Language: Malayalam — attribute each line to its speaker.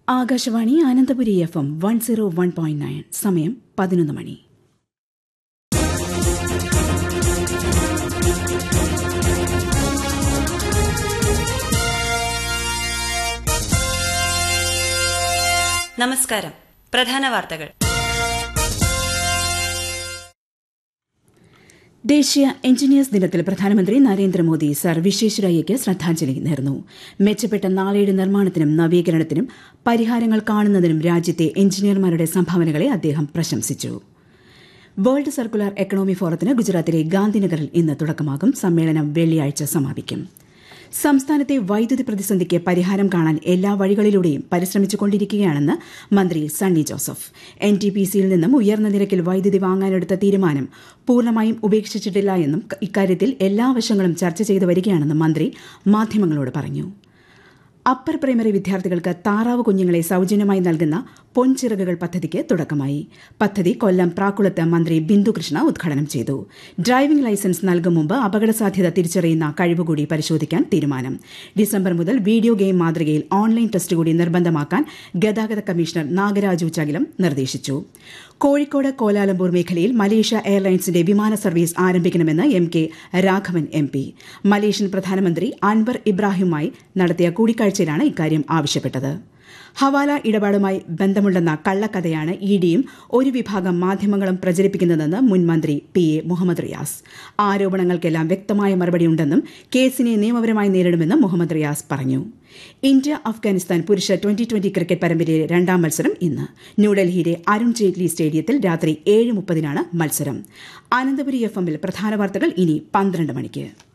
Speaker 1: Akashvani Ananthapuri F M one zero one point nine സമയം പതിനൊന്ന് മണി
Speaker 2: നമസ്കാരം പ്രധാന വാർത്തകൾ
Speaker 1: ദേശീയ എഞ്ചിനീയേഴ്സ് ദിനത്തിൽ പ്രധാനമന്ത്രി നരേന്ദ്രമോദി സർ വിശ്വേശ്വരയ്യയ്ക്ക് ശ്രദ്ധാഞ്ജലി നേർന്നു മെച്ചപ്പെട്ട നാളെയുടെ നിർമ്മാണത്തിനും നവീകരണത്തിനും പരിഹാരങ്ങൾ കാണുന്നതിനും രാജ്യത്തെ എഞ്ചിനീയർമാരുടെ സംഭാവനകളെ അദ്ദേഹം പ്രശംസിച്ചു വേൾഡ് സർക്കുലർ എക്കണോമി ഫോറത്തിന് ഗുജറാത്തിലെ ഗാന്ധിനഗറിൽ ഇന്ന് തുടക്കമാകും സമ്മേളനം വെള്ളിയാഴ്ച സമാപിക്കും സംസ്ഥാനത്തെ വൈദ്യുതി പ്രതിസന്ധിക്ക് പരിഹാരം കാണാൻ എല്ലാ വഴികളിലൂടെയും പരിശ്രമിച്ചുകൊണ്ടിരിക്കുകയാണെന്ന് മന്ത്രി Sunny Joseph N T P സിയിൽ നിന്നും ഉയർന്ന നിരക്കിൽ വൈദ്യുതി വാങ്ങാനെടുത്ത തീരുമാനം പൂർണ്ണമായും ഉപേക്ഷിച്ചിട്ടില്ല എന്നും ഇക്കാര്യത്തിൽ എല്ലാ വശങ്ങളും ചർച്ച ചെയ്തു വരികയാണെന്നും മന്ത്രി മാധ്യമങ്ങളോട് പറഞ്ഞു അപ്പർ പ്രൈമറി വിദ്യാർത്ഥികൾക്ക് താറാവ് കുഞ്ഞുങ്ങളെ സൌജന്യമായി നൽകുന്ന പൊൻചിറകുകൾ പദ്ധതിക്ക് തുടക്കമായി പദ്ധതി കൊല്ലം പ്രാക്കുളത്ത് മന്ത്രി ബിന്ദുകൃഷ്ണ ഉദ്ഘാടനം ചെയ്തു ഡ്രൈവിംഗ് ലൈസൻസ് നൽകും മുമ്പ് അപകട സാധ്യത തിരിച്ചറിയുന്ന കഴിവുകൂടി പരിശോധിക്കാൻ തീരുമാനം ഡിസംബർ മുതൽ വീഡിയോ ഗെയിം മാതൃകയിൽ ഓൺലൈൻ ടെസ്റ്റ് കൂടി നിർബന്ധമാക്കാൻ ഗതാഗത കമ്മീഷണർ നാഗരാജു ചകിലം നിർദ്ദേശിച്ചു കോഴിക്കോട് കോലാലംപൂർ മേഖലയിൽ മലേഷ്യ എയർലൈൻസിന്റെ വിമാന സർവീസ് ആരംഭിക്കണമെന്ന് M K Raghavan M P Malaysian പ്രധാനമന്ത്രി അൻവർ ഇബ്രാഹിമുമായി നടത്തിയ കൂടിക്കാഴ്ചയിലാണ് ഇക്കാര്യം ആവശ്യപ്പെട്ടത് ഹവാല ഇടപാടുമായി ബന്ധമുണ്ടെന്ന കള്ളക്കഥയാണ് ഇ ഡിയും ഒരു വിഭാഗം മാധ്യമങ്ങളും പ്രചരിപ്പിക്കുന്നതെന്ന് മുൻ മന്ത്രി പി എ മുഹമ്മദ് റിയാസ് ആരോപണങ്ങൾക്കെല്ലാം വ്യക്തമായ മറുപടിയുണ്ടെന്നും കേസിനെ നിയമപരമായി നേരിടുമെന്നും മുഹമ്മദ് റിയാസ് പറഞ്ഞു ഇന്ത്യ അഫ്ഗാനിസ്ഥാൻ പുരുഷ ട്വന്റി ട്വന്റി ക്രിക്കറ്റ് പരമ്പരയിലെ രണ്ടാം മത്സരം ഇന്ന് ന്യൂഡൽഹിയിലെ അരുൺ ജെയ്റ്റ്ലി സ്റ്റേഡിയത്തിൽ രാത്രി ഏഴ് മുപ്പതിനാണ് മത്സരം അനന്തപുരി എഫ് എമ്മിൽ പ്രധാന വാർത്തകൾ ഇനി പന്ത്രണ്ട് മണിക്ക്